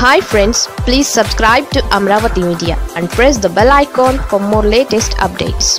hi friends please subscribe to Amaravati media and press the bell icon for more latest updates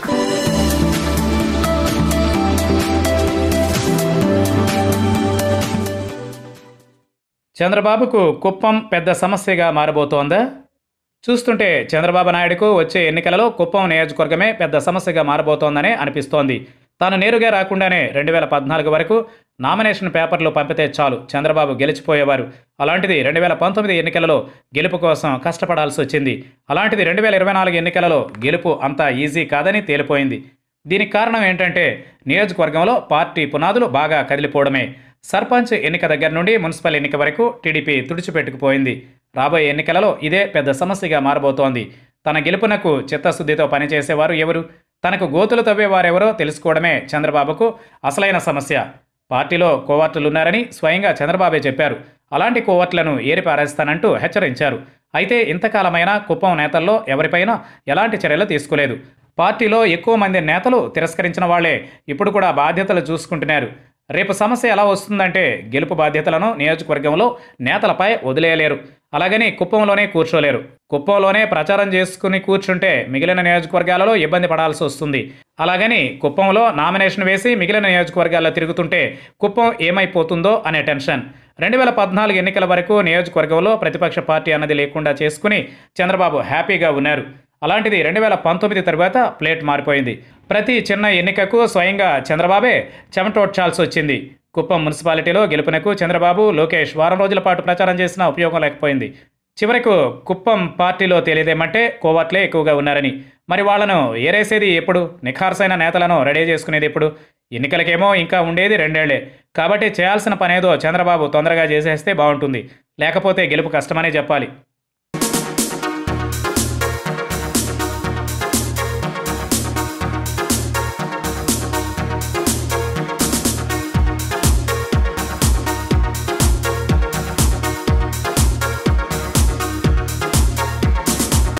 చంద్రబాబుకు కుప్పం పెద్ద సమస్యగా మారబోతోందా చూస్తుంటే చంద్రబాబు నాయుడుకు వచ్చే ఎన్నికలలో కుప్పం నియోజకవర్గమే పెద్ద సమస్యగా మారబోతోందనే అనిపిస్తోంది తాను నేరుగా రాకుండానే రెండు వేల పద్నాలుగు వరకు నామినేషన్ పేపర్లు పంపితే చాలు చంద్రబాబు గెలిచిపోయేవారు అలాంటిది రెండు వేల పంతొమ్మిది ఎన్నికలలో గెలుపు కోసం కష్టపడాల్సి వచ్చింది అలాంటిది రెండు వేల ఇరవై నాలుగు ఎన్నికలలో గెలుపు అంత ఈజీ కాదని తేలిపోయింది దీనికి కారణం ఏంటంటే నియోజకవర్గంలో పార్టీ పునాదులు బాగా కదిలిపోవడమే సర్పంచ్ ఎన్నిక దగ్గర నుండి మున్సిపల్ ఎన్నిక వరకు టీడీపీ తుడిచిపెట్టుకుపోయింది రాబోయే ఎన్నికలలో ఇదే పెద్ద సమస్యగా మారబోతోంది తన గెలుపునకు చిత్తశుద్ధితో పనిచేసేవారు ఎవరు తనకు గోతులు తవ్వేవారెవరో తెలుసుకోవడమే చంద్రబాబుకు అసలైన సమస్య పార్టీలో కోవర్టులున్నారని స్వయంగా చంద్రబాబే చెప్పారు అలాంటి కోవర్టులను ఏరిపారేస్తానంటూ హెచ్చరించారు అయితే ఇంతకాలమైనా కుప్పం నేతల్లో ఎవరిపైనా ఎలాంటి చర్యలు తీసుకోలేదు పార్టీలో ఎక్కువ మంది నేతలు తిరస్కరించిన వాళ్లే ఇప్పుడు కూడా బాధ్యతలు చూసుకుంటున్నారు రేపు సమస్య ఎలా వస్తుందంటే గెలుపు బాధ్యతలను నియోజకవర్గంలో నేతలపై వదిలేయలేరు అలాగని కుప్పంలోనే కూర్చోలేరు కుప్పంలోనే ప్రచారం చేసుకుని కూర్చుంటే మిగిలిన నియోజకవర్గాలలో ఇబ్బంది పడాల్సి వస్తుంది అలాగని కుప్పంలో నామినేషన్ వేసి మిగిలిన నియోజకవర్గాల్లో తిరుగుతుంటే కుప్పం ఏమైపోతుందో అనే టెన్షన్ రెండు వేల పద్నాలుగు ఎన్నికల వరకు నియోజకవర్గంలో ప్రతిపక్ష పార్టీ అన్నది లేకుండా చేసుకుని చంద్రబాబు హ్యాపీగా ఉన్నారు అలాంటిది రెండు వేల పంతొమ్మిది తరువాత ప్లేట్ మారిపోయింది ప్రతి చిన్న ఎన్నికకు స్వయంగా చంద్రబాబే చెమటోడ్చాల్సి వచ్చింది కుప్పం మున్సిపాలిటీలో గెలుపునకు చంద్రబాబు లోకేష్ వారం రోజుల పాటు ప్రచారం చేసినా ఉపయోగం లేకపోయింది చివరకు కుప్పం పార్టీలో తెలియదేమంటే కోవట్లే ఎక్కువగా ఉన్నారని మరి వాళ్లను ఏరేసేది ఎప్పుడు నిఖార్సైన నేతలను రెడీ చేసుకునేది ఎప్పుడు ఎన్నికలకేమో ఇంకా ఉండేది రెండేళ్లే కాబట్టి చేయాల్సిన పనేదో చంద్రబాబు తొందరగా చేసేస్తే బాగుంటుంది లేకపోతే గెలుపు కష్టమనే చెప్పాలి